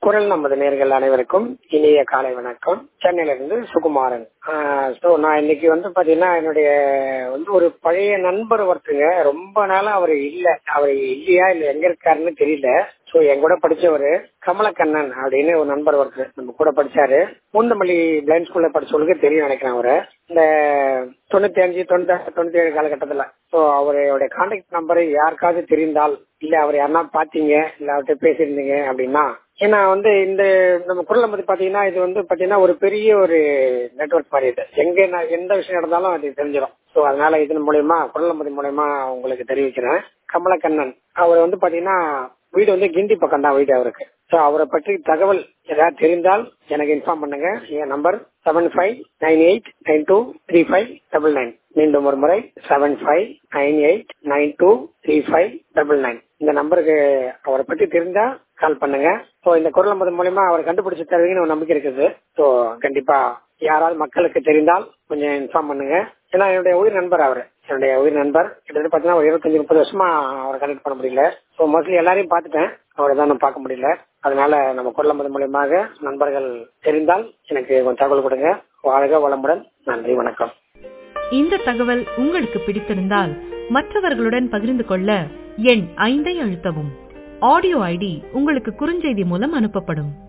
குரல் நமது நேர்கள் அனைவருக்கும் இனிய காலை வணக்கம் சென்னையில இருந்து சுகுமாரன் ஸோ நான் இன்னைக்கு வந்து பாத்தீங்கன்னா என்னுடைய வந்து ஒரு பழைய நண்பர் ஒருத்தங்க ரொம்ப நாளா அவர் இல்ல அவர் இல்லையா இல்ல எங்க இருக்காருன்னு தெரியல ஸோ என் கூட படிச்சவரு கமலக்கண்ணன் அப்படின்னு ஒரு நண்பர் ஒருத்தர் நம்ம கூட படிச்சாரு பூந்தமல்லி பிளைண்ட் ஸ்கூல்ல படிச்சவங்களுக்கு தெரியும் நினைக்கிறேன் அவரை இந்த தொண்ணூத்தி அஞ்சு தொண்ணூத்தி தொண்ணூத்தி ஏழு காலகட்டத்துல ஸோ அவருடைய கான்டாக்ட் நம்பர் யாருக்காவது தெரிந்தால் இல்ல அவர் யாருன்னா பாத்தீங்க இல்ல அவர்கிட்ட பேசியிருந்தீங்க அப்படின்னா ஏன்னா வந்து இந்த நம்ம குரலை பத்தி பாத்தீங்கன்னா இது வந்து பாத்தீங்கன்னா ஒரு பெரிய ஒரு நெட்ஒர்க் மாதிரி இது எங்க நான் எந்த விஷயம் நடந்தாலும் அது தெரிஞ்சிடும் ஸோ அதனால இதன் மூலயமா குரல் மதி மூலயமா உங்களுக்கு தெரிவிக்கிறேன் கமலக்கண்ணன் அவர் வந்து பாத்தீங்கன்னா வீடு வந்து கிண்டி பக்கம் தான் வீடு அவருக்கு ஸோ அவரை பற்றி தகவல் ஏதாவது தெரிந்தால் எனக்கு இன்ஃபார்ம் பண்ணுங்க என் number seven five nine eight nine two three five double nine மீண்டும் ஒரு முறை seven five nine eight nine two three five double nine இந்த நம்பருக்கு அவரை பற்றி தெரிந்தா கால் பண்ணுங்க ஸோ இந்த குரல் மதம் மூலயமா அவர் கண்டுபிடிச்சு தருவீங்கன்னு ஒரு நம்பிக்கை இருக்குது ஸோ கண்டிப்பா யாராவது மக்களுக்கு தெரிந்தால் கொஞ்சம் இன்ஃபார்ம் பண்ணுங்க ஏன்னா என்னுடைய உயிர் நண்பர் அவர் என்னுடைய உயிர் நண்பர் கிட்டத்தட்ட பார்த்தீங்கன்னா ஒரு இருபத்தஞ்சு முப்பது வருஷமா அவரை கனெக்ட் பண்ண முடியல ஸோ மோஸ்ட்லி எல்லாரையும் பார்த்துட்டேன் அவரை தான் நான் பார்க்க முடியல அதனால நம்ம குரல் மதம் மூலியமாக நண்பர்கள் தெரிந்தால் எனக்கு கொஞ்சம் தகவல் கொடுங்க வாழ்க வளமுடன் நன்றி வணக்கம் இந்த தகவல் உங்களுக்கு பிடித்திருந்தால் மற்றவர்களுடன் பகிர்ந்து கொள்ள எண் ஐந்தை அழுத்தவும் ஆடியோ ஐடி உங்களுக்கு குறுஞ்செய்தி மூலம் அனுப்பப்படும்